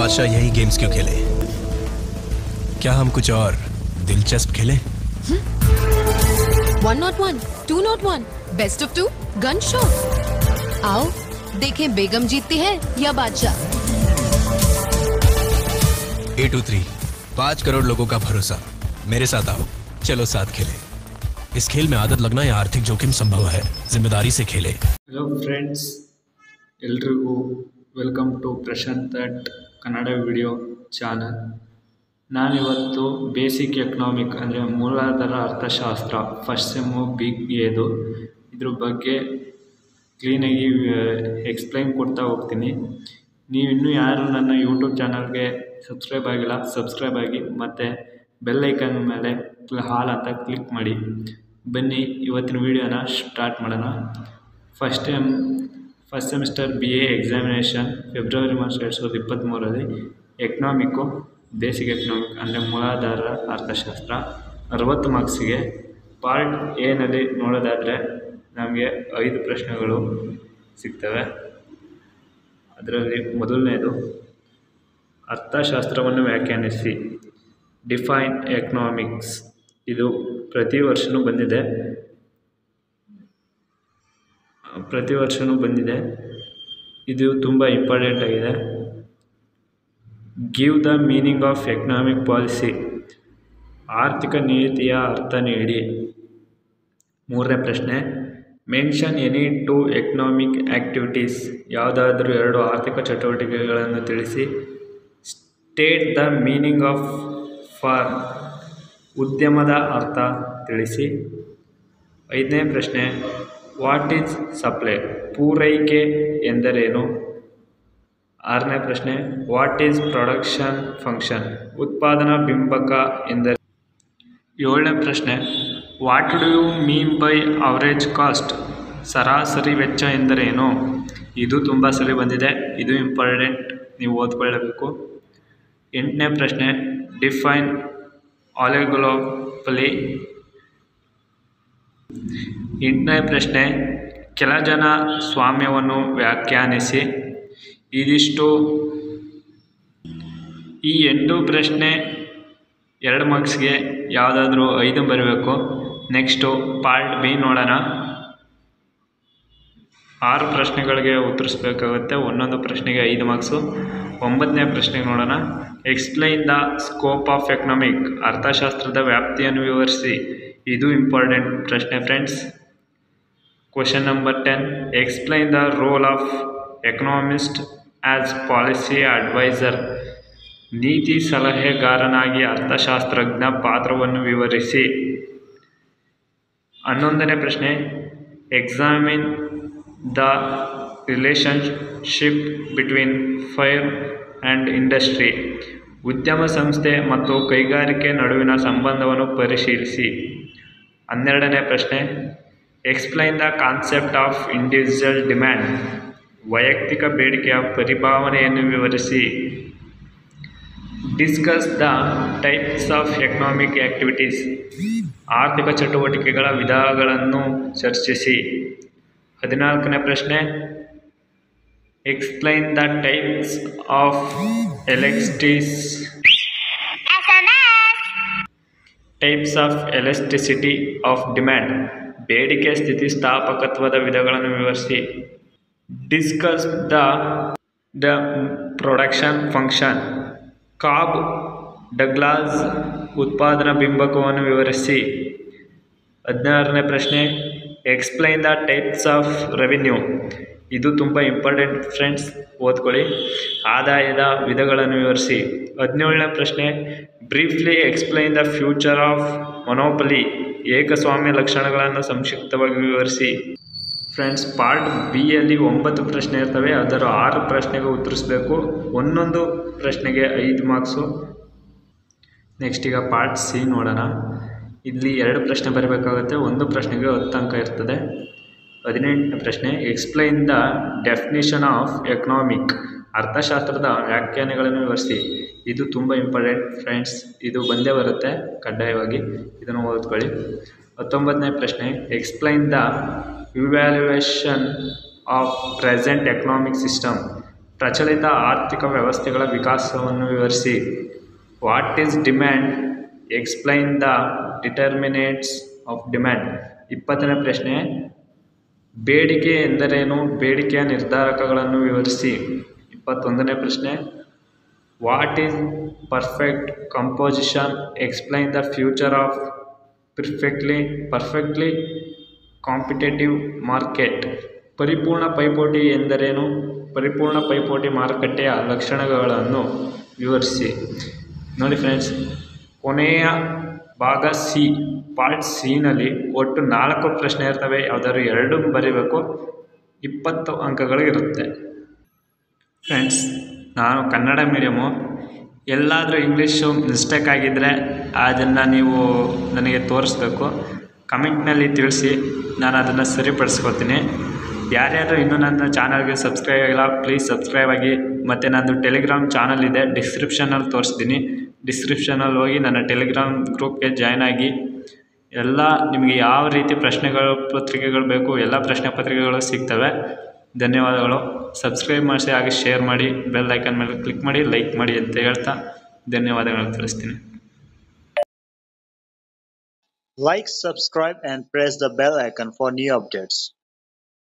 बादशाह यही गेम्स क्यों खेले क्या हम कुछ और दिलचस्प खेले one not one two not one best of two gun show आओ देखें बेगम जीतती है या बादशाह ए टू थ्री पांच करोड़ लोगों का भरोसा मेरे साथ आओ चलो साथ खेले इस खेल में आदत लगना या आर्थिक जोखिम संभव है जिम्मेदारी से खेले ಹಲೋ ಫ್ರೆಂಡ್ಸ್ ಎಲ್ರಿಗೂ welcome to Prashanth at Kannada video channel ನಾನಿವತ್ತು ಬೇಸಿಕ್ ಎಕನಾಮಿಕ್ ಅಂದರೆ ಮೂಲಾಧಾರ ಅರ್ಥಶಾಸ್ತ್ರ ಫಸ್ಟ್ ಸೆಮ್ಮು ಬಿಗ್ ಎದು ಇದ್ರ ಬಗ್ಗೆ ಕ್ಲೀನಾಗಿ ಎಕ್ಸ್ಪ್ಲೈನ್ ಕೊಡ್ತಾ ಹೋಗ್ತೀನಿ ನೀವು ಇನ್ನೂ ಯಾರು ನನ್ನ ಯೂಟ್ಯೂಬ್ ಚಾನಲ್ಗೆ ಸಬ್ಸ್ಕ್ರೈಬ್ ಆಗಿಲ್ಲ ಸಬ್ಸ್ಕ್ರೈಬ್ ಆಗಿ ಮತ್ತು ಬೆಲ್ ಐಕನ್ ಮೇಲೆ ಹಾಲ್ ಅಂತ ಕ್ಲಿಕ್ ಮಾಡಿ ಬನ್ನಿ ಇವತ್ತಿನ ವೀಡಿಯೋನ ಸ್ಟಾರ್ಟ್ ಮಾಡೋಣ first time first semester B A examination February March ಎರಡು ಸಾವಿರದ ಇಪ್ಪತ್ತ್ಮೂರರಲ್ಲಿ ಎಕನಾಮಿಕ್ಕು ಬೇಸಿಕ್ ಎಕನಾಮಿಕ್ ಅಂದರೆ ಮೂಲಾಧಾರ ಅರ್ಥಶಾಸ್ತ್ರ ಅರವತ್ತು ಮಾರ್ಕ್ಸಿಗೆ ಪಾರ್ಟ್ ಎನಲ್ಲಿ ನೋಡೋದಾದರೆ ನಮಗೆ ಐದು ಪ್ರಶ್ನೆಗಳು ಸಿಗ್ತವೆ ಅದರಲ್ಲಿ ಮೊದಲನೇದು ಅರ್ಥಶಾಸ್ತ್ರವನ್ನು ವ್ಯಾಖ್ಯಾನಿಸಿ ಡಿಫೈನ್ ಎಕನಾಮಿಕ್ಸ್ ಇದು ಪ್ರತಿ ವರ್ಷವೂ ಬಂದಿದೆ ಪ್ರತಿ ವರ್ಷವೂ ಬಂದಿದೆ ಇದು ತುಂಬ ಇಂಪಾರ್ಟೆಂಟ್ ಆಗಿದೆ give the meaning of economic policy ಆರ್ಥಿಕ ನೀತಿಯ ಅರ್ಥ ನೀಡಿ ಮೂರನೇ ಪ್ರಶ್ನೆ mention any two economic activities ಯಾವುದಾದ್ರೂ ಎರಡು ಆರ್ಥಿಕ ಚಟುವಟಿಕೆಗಳನ್ನು ತಿಳಿಸಿ state the meaning of firm ಉದ್ಯಮದ ಅರ್ಥ ತಿಳಿಸಿ ಐದನೇ ಪ್ರಶ್ನೆ ವಾಟ್ ಈಸ್ ಸಪ್ಲೈ ಪೂರೈಕೆ ಎಂದರೇನು ಆರನೇ ಪ್ರಶ್ನೆ ವಾಟ್ ಈಸ್ ಪ್ರೊಡಕ್ಷನ್ ಫಂಕ್ಷನ್ ಉತ್ಪಾದನಾ ಬಿಂಬಕ ಎಂದರೆ ಏಳನೇ ಪ್ರಶ್ನೆ what do you mean by average cost ಸರಾಸರಿ ವೆಚ್ಚ ಎಂದರೇನು ಇದು ತುಂಬ ಸರಿ ಬಂದಿದೆ ಇದು ಇಂಪಾರ್ಟೆಂಟ್ ನೀವು ಓದ್ಕೊಳ್ಳಬೇಕು ಎಂಟನೇ ಪ್ರಶ್ನೆ ಡಿಫೈನ್ ಆಲೆಗ್ಲೋಪಲಿ ಎಂಟನೇ ಪ್ರಶ್ನೆ ಕೆಲ ಜನ ಸ್ವಾಮ್ಯವನ್ನು ವ್ಯಾಖ್ಯಾನಿಸಿ ಇದಿಷ್ಟು ಈ ಎಂಟು ಪ್ರಶ್ನೆ ಎರಡು ಮಾರ್ಕ್ಸ್ಗೆ ಯಾವುದಾದ್ರೂ ಐದು ಬರಬೇಕು ನೆಕ್ಸ್ಟು ಪಾರ್ಟ್ ಬಿ ನೋಡೋಣ ಆರು ಪ್ರಶ್ನೆಗಳಿಗೆ ಉತ್ತರಿಸ್ಬೇಕಾಗುತ್ತೆ ಒಂದೊಂದು ಪ್ರಶ್ನೆಗೆ ಐದು ಮಾರ್ಕ್ಸು ಒಂಬತ್ತನೇ ಪ್ರಶ್ನೆಗೆ ನೋಡೋಣ explain the scope of economic ಅರ್ಥಶಾಸ್ತ್ರದ ವ್ಯಾಪ್ತಿಯನ್ನು ವಿವರಿಸಿ ಇದು ಇಂಪಾರ್ಟೆಂಟ್ ಪ್ರಶ್ನೆ friends question number ten explain the role of economist as policy adviser ನೀತಿ ಸಲಹೆಗಾರನಾಗಿ ಅರ್ಥಶಾಸ್ತ್ರಜ್ಞ ಪಾತ್ರವನ್ನು ವಿವರಿಸಿ ಹನ್ನೊಂದನೇ ಪ್ರಶ್ನೆ examine the relationship between firm and industry ಉದ್ಯಮ ಸಂಸ್ಥೆ ಮತ್ತು ಕೈಗಾರಿಕೆ ನಡುವಿನ ಸಂಬಂಧವನ್ನು ಪರಿಶೀಲಿಸಿ ಹನ್ನೆರಡನೇ ಪ್ರಶ್ನೆ explain the concept of individual demand ವೈಯಕ್ತಿಕ ಬೇಡಿಕೆಯ ಪರಿಭಾವನೆಯನ್ನು ವಿವರಿಸಿ discuss the types of economic activities ಆರ್ಥಿಕ ಚಟುವಟಿಕೆಗಳ ವಿಧಗಳನ್ನು ಚರ್ಚಿಸಿ ಹದಿನಾಲ್ಕನೇ ಪ್ರಶ್ನೆ ಎಕ್ಸ್ಪ್ಲೈನ್ ದ ಟೈಪ್ಸ್ ಆಫ್ ಎಲೆಕ್ಟ್ರಿಸ್ types of elasticity of demand ಬೇಡಿಕೆ ಸ್ಥಿತಿಸ್ಥಾಪಕತ್ವದ ವಿಧಗಳನ್ನು ವಿವರಿಸಿ discuss the the production function Cobb Douglas ಉತ್ಪಾದನಾ ಬಿಂಬಕವನ್ನು ವಿವರಿಸಿ ಹದಿನಾರನೇ ಪ್ರಶ್ನೆ explain the types of revenue ಇದು ತುಂಬ ಇಂಪಾರ್ಟೆಂಟ್ ಫ್ರೆಂಡ್ಸ್ ಓದ್ಕೊಳ್ಳಿ ಆದಾಯದ ವಿಧಗಳನ್ನು ವಿವರಿಸಿ ಹದಿನೇಳನೇ ಪ್ರಶ್ನೆ briefly explain the features of monopoly ಏಕಸ್ವಾಮ್ಯ ಲಕ್ಷಣಗಳನ್ನು ಸಂಕ್ಷಿಪ್ತವಾಗಿ ವಿವರಿಸಿ ಫ್ರೆಂಡ್ಸ್ ಪಾರ್ಟ್ ಬಿ ಯಲ್ಲಿ ಒಂಬತ್ತು ಪ್ರಶ್ನೆ ಇರ್ತವೆ ಅದರ ಆರು ಪ್ರಶ್ನೆಗೆ ಉತ್ತರಿಸಬೇಕು ಒಂದೊಂದು ಪ್ರಶ್ನೆಗೆ ಐದು ಮಾರ್ಕ್ಸು ನೆಕ್ಸ್ಟ್ ಈಗ ಪಾರ್ಟ್ ಸಿ ನೋಡೋಣ ಇಲ್ಲಿ ಎರಡು ಪ್ರಶ್ನೆ ಬರಬೇಕಾಗುತ್ತೆ ಒಂದು ಪ್ರಶ್ನೆಗೆ ಹತ್ತು ಅಂಕ ಇರ್ತದೆ ಹದಿನೆಂಟನೇ ಪ್ರಶ್ನೆ explain the definition of economic ಅರ್ಥಶಾಸ್ತ್ರದ ವ್ಯಾಖ್ಯಾನಗಳನ್ನು ವಿವರಿಸಿ ಇದು ತುಂಬ ಇಂಪಾರ್ಟೆಂಟ್ ಫ್ರೆಂಡ್ಸ್ ಇದು ಬಂದೇ ಬರುತ್ತೆ ಕಡ್ಡಾಯವಾಗಿ ಇದನ್ನು ಓದ್ಕೊಳ್ಳಿ ಹತ್ತೊಂಬತ್ತನೇ ಪ್ರಶ್ನೆ explain the evaluation of present economic system ಪ್ರಚಲಿತ ಆರ್ಥಿಕ ವ್ಯವಸ್ಥೆಗಳ ವಿಕಾಸವನ್ನು ವಿವರಿಸಿ what is demand explain the determinants of demand ಇಪ್ಪತ್ತನೇ ಪ್ರಶ್ನೆ ಬೇಡಿಕೆ ಎಂದರೇನು ಬೇಡಿಕೆಯ ನಿರ್ಧಾರಕಗಳನ್ನು ವಿವರಿಸಿ ಇಪ್ಪತ್ತೊಂದನೇ ಪ್ರಶ್ನೆ what is perfect competition explain the features of perfectly perfectly competitive market ಪರಿಪೂರ್ಣ ಪೈಪೋಟಿ ಎಂದರೇನು ಪರಿಪೂರ್ಣ ಪೈಪೋಟಿ ಮಾರುಕಟ್ಟೆಯ ಲಕ್ಷಣಗಳನ್ನು ವಿವರಿಸಿ ನೋಡಿ ಫ್ರೆಂಡ್ಸ್ ಕೊನೆಯ ಭಾಗ ಸಿ ಪಾರ್ಟ್ ಸಿನಲ್ಲಿ ಒಟ್ಟು ನಾಲ್ಕು ಪ್ರಶ್ನೆ ಇರ್ತವೆ ಯಾವುದಾದ್ರು ಎರಡು ಬರೀಬೇಕು ಇಪ್ಪತ್ತು ಅಂಕಗಳು ಇರುತ್ತೆ ಫ್ರೆಂಡ್ಸ್ ನಾನು ಕನ್ನಡ ಮೀಡಿಯಮು ಎಲ್ಲಾದರೂ ಇಂಗ್ಲೀಷು ಮಿಸ್ಟೇಕ್ ಆಗಿದ್ದರೆ ಅದನ್ನು ನೀವು ನನಗೆ ತೋರಿಸ್ಬೇಕು ಕಮೆಂಟ್ನಲ್ಲಿ ತಿಳಿಸಿ ನಾನು ಅದನ್ನು ಸರಿಪಡಿಸ್ಕೊತೀನಿ ಯಾರ್ಯಾರು ಇನ್ನೂ ನನ್ನ ಚಾನಲ್ಗೆ ಸಬ್ಸ್ಕ್ರೈಬ್ ಆಗಿಲ್ಲ ಪ್ಲೀಸ್ ಸಬ್ಸ್ಕ್ರೈಬ್ ಆಗಿ ಮತ್ತು ನಂದು ಟೆಲಿಗ್ರಾಮ್ ಚಾನಲ್ ಇದೆ ಡಿಸ್ಕ್ರಿಪ್ಷನಲ್ಲಿ ತೋರಿಸ್ತೀನಿ ಡಿಸ್ಕ್ರಿಪ್ಷನಲ್ಲಿ ಹೋಗಿ ನನ್ನ ಟೆಲಿಗ್ರಾಮ್ ಗ್ರೂಪ್ಗೆ ಜಾಯ್ನ್ ಆಗಿ ಎಲ್ಲ ನಿಮಗೆ ಯಾವ ರೀತಿ ಪ್ರಶ್ನೆಗಳು ಪತ್ರಿಕೆಗಳು ಬೇಕು ಎಲ್ಲ ಪ್ರಶ್ನೆ ಪತ್ರಿಕೆಗಳು ಸಿಗ್ತವೆ ಧನ್ಯವಾದಗಳು ಸಬ್ಸ್ಕ್ರೈಬ್ ಮಾಡಿಸಿ ಹಾಗೆ ಶೇರ್ ಮಾಡಿ ಬೆಲ್ ಐಕನ್ ಮೇಲೆ ಕ್ಲಿಕ್ ಮಾಡಿ ಲೈಕ್ ಮಾಡಿ ಅಂತ ಹೇಳ್ತಾ ಧನ್ಯವಾದಗಳನ್ನು ತಿಳಿಸ್ತೀನಿ Like, subscribe, and press the bell icon for new updates.